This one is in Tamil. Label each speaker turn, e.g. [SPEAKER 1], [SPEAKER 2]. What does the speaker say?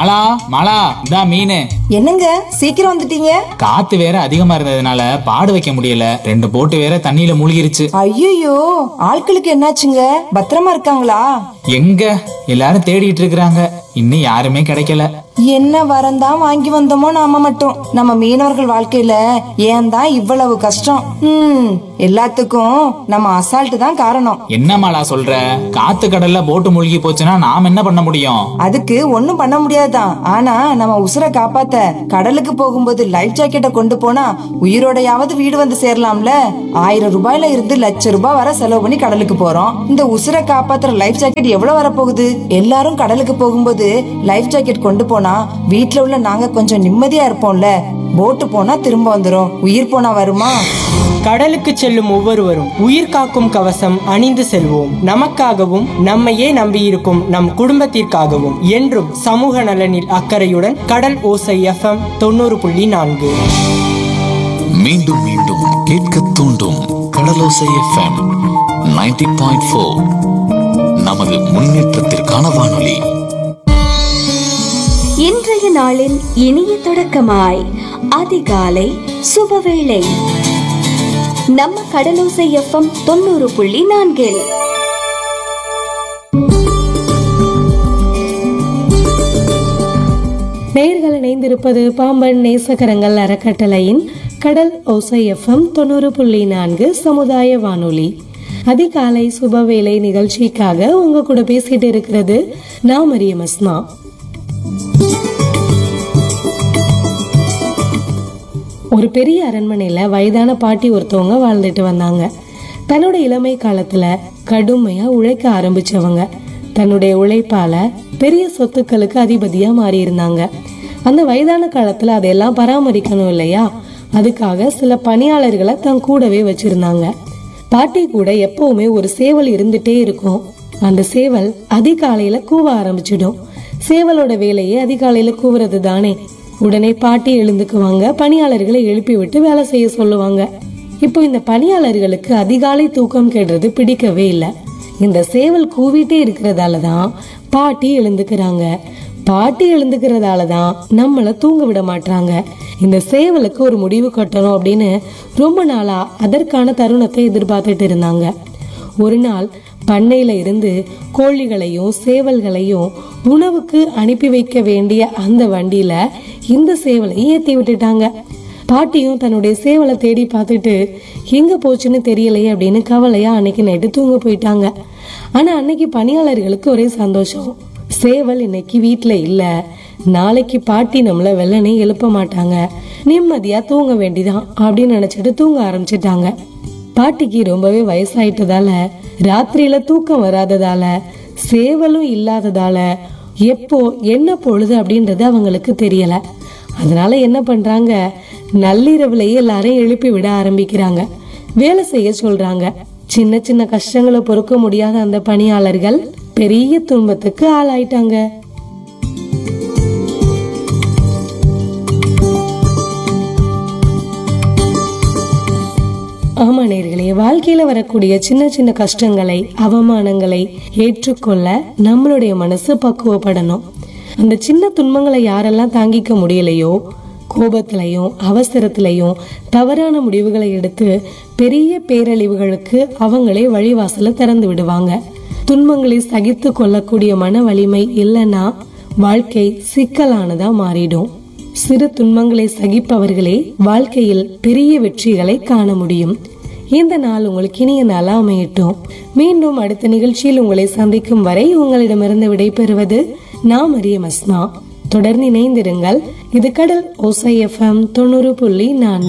[SPEAKER 1] மாலா மாலா இதா மீன்
[SPEAKER 2] என்னங்க சீக்கிரம் வந்துட்டீங்க
[SPEAKER 1] காத்து வேற அதிகமா இருந்ததுனால பாடு வைக்க முடியல ரெண்டு போட்டு வேற தண்ணியில மூழ்கிருச்சு
[SPEAKER 2] ஐயோ ஆட்களுக்கு என்னாச்சுங்க பத்திரமா இருக்காங்களா
[SPEAKER 1] எங்க எல்லாரும் தேடிட்டு இருக்கிறாங்க இன்னும் யாருமே கிடைக்கல
[SPEAKER 2] என்ன வரந்தான் வாங்கி வந்தோமோ நாம மட்டும் நம்ம மீனவர்கள் வாழ்க்கையில ஏன் தான் இவ்வளவு கஷ்டம் ம் எல்லாத்துக்கும் நம்ம அசால்ட் தான் காரணம்
[SPEAKER 1] என்ன மாலா சொல்ற காத்து கடல்ல போட்டு மூழ்கி போச்சுன்னா நாம் என்ன பண்ண முடியும்
[SPEAKER 2] அதுக்கு ஒண்ணும் பண்ண முடியாதுதான் ஆனா நம்ம உசுரை காப்பாத்த கடலுக்கு போகும்போது லைஃப் ஜாக்கெட்டை கொண்டு போனா உயிரோடையாவது வீடு வந்து சேரலாம்ல ஆயிரம் ரூபாயில இருந்து லட்ச ரூபாய் வர செலவு பண்ணி கடலுக்கு போறோம் இந்த உசுரை காப்பாத்துற லைஃப் ஜாக்கெட் எவ்வளவு வரப்போகுது எல்லாரும் கடலுக்கு போகும்போது லைஃப் ஜாக்கெட் கொண்டு போனா வீட்ல உள்ள நாங்க கொஞ்சம் நிம்மதியா இருப்போம்ல போட்டு போனா திரும்ப வந்துரும் உயிர் போனா வருமா
[SPEAKER 3] கடலுக்கு செல்லும் ஒவ்வொருவரும் உயிர் காக்கும் கவசம் அணிந்து செல்வோம் நமக்காகவும் நம்மையே நம்பியிருக்கும் நம் குடும்பத்திற்காகவும் என்றும் சமூக நலனில் அக்கறையுடன் கடல் ஓசை எஃப்எம் தொண்ணூறு புள்ளி நான்கு
[SPEAKER 4] மீண்டும் மீண்டும் கேட்க தூண்டும் கடலோசை எஃப்எம் 90.4 பாயிண்ட் ஃபோர் நமது முன்னேற்றத்திற்கான வானொலி
[SPEAKER 5] இன்றைய நாளின் இனிய தொடக்கமாய் அதிகாலை சுபவேளை நம்ம கடலோசை எஃப்எம் தொண்ணூறு புள்ளி நான்கில்
[SPEAKER 6] நேயர்கள் இணைந்திருப்பது பாம்பன் நேசகரங்கள் அறக்கட்டளையின் கடல் ஓசை எஃப்எம் தொண்ணூறு புள்ளி நான்கு சமுதாய வானொலி அதிகாலை சுபவேளை நிகழ்ச்சிக்காக உங்க கூட பேசிட்டு இருக்கிறது நான் மரியம் அஸ்மா ஒரு பெரிய அரண்மனையில வயதான பாட்டி ஒருத்தவங்க வாழ்ந்துட்டு வந்தாங்க தன்னோட இளமை காலத்துல கடுமையா உழைக்க ஆரம்பிச்சவங்க தன்னுடைய உழைப்பால பெரிய சொத்துக்களுக்கு அதிபதியா மாறி இருந்தாங்க அந்த வயதான காலத்துல அதையெல்லாம் பராமரிக்கணும் இல்லையா அதுக்காக சில பணியாளர்களை தன் கூடவே வச்சிருந்தாங்க பாட்டி கூட எப்பவுமே ஒரு சேவல் இருந்துட்டே இருக்கும் அந்த சேவல் அதிகாலையில கூவ ஆரம்பிச்சிடும் சேவலோட வேலையே அதிகாலையில கூவுறது தானே உடனே பாட்டி எழுந்துக்குவாங்க பணியாளர்களை எழுப்பி விட்டு வேலை செய்ய சொல்லுவாங்க இப்போ இந்த பணியாளர்களுக்கு அதிகாலை தூக்கம் கெடுறது பிடிக்கவே இல்லை இந்த சேவல் கூவிட்டே இருக்கிறதால தான் பாட்டி எழுந்துக்கிறாங்க பாட்டி எழுந்துக்கிறதால தான் நம்மள தூங்க விட மாட்டாங்க இந்த சேவலுக்கு ஒரு முடிவு கட்டணும் அப்படின்னு ரொம்ப நாளா அதற்கான தருணத்தை எதிர்பார்த்துட்டு இருந்தாங்க ஒரு நாள் பண்ணையில இருந்து கோழிகளையும் சேவல்களையும் உணவுக்கு அனுப்பி வைக்க வேண்டிய அந்த வண்டியில இந்த சேவலை ஏத்தி விட்டுட்டாங்க பாட்டியும் தன்னுடைய சேவலை தேடி பார்த்துட்டு எங்க போச்சுன்னு தெரியலையே அப்படின்னு கவலையா அன்னைக்கு நைட்டு தூங்க போயிட்டாங்க ஆனா அன்னைக்கு பணியாளர்களுக்கு ஒரே சந்தோஷம் சேவல் இன்னைக்கு வீட்ல இல்ல நாளைக்கு பாட்டி நம்மள வெள்ளனே எழுப்ப மாட்டாங்க நிம்மதியா தூங்க வேண்டிதான் அப்படின்னு நினைச்சிட்டு தூங்க ஆரம்பிச்சிட்டாங்க பாட்டிக்கு ரொம்பவே வயசாயிட்டதால ராத்திரியில தூக்கம் வராததால சேவலும் இல்லாததால எப்போ என்ன பொழுது அப்படின்றது அவங்களுக்கு தெரியல அதனால என்ன பண்றாங்க நள்ளிரவுலயே எல்லாரையும் எழுப்பி விட ஆரம்பிக்கிறாங்க வேலை செய்ய சொல்றாங்க சின்ன சின்ன கஷ்டங்களை பொறுக்க முடியாத அந்த பணியாளர்கள் பெரிய துன்பத்துக்கு ஆளாயிட்டாங்க ஆமா நேர்களே வாழ்க்கையில வரக்கூடிய சின்ன சின்ன கஷ்டங்களை அவமானங்களை ஏற்றுக்கொள்ள நம்மளுடைய மனசு பக்குவப்படணும் அந்த சின்ன துன்பங்களை யாரெல்லாம் தாங்கிக்க முடியலையோ கோபத்திலையும் அவசரத்திலையும் தவறான முடிவுகளை எடுத்து பெரிய பேரழிவுகளுக்கு அவங்களே வழிவாசல திறந்து விடுவாங்க துன்பங்களை சகித்து கொள்ளக்கூடிய மன வலிமை இல்லைன்னா வாழ்க்கை சிக்கலானதா மாறிடும் சிறு துன்பங்களை சகிப்பவர்களே வாழ்க்கையில் பெரிய வெற்றிகளை காண முடியும் இந்த நாள் உங்களுக்கு இனிய நாளா அமையட்டும் மீண்டும் அடுத்த நிகழ்ச்சியில் உங்களை சந்திக்கும் வரை உங்களிடமிருந்து விடைபெறுவது நான் மரியம் அஸ்மா தொடர்ந்து இணைந்திருங்கள் இது கடல் ஓசை எஃப்எம் தொண்ணூறு புள்ளி நான்கு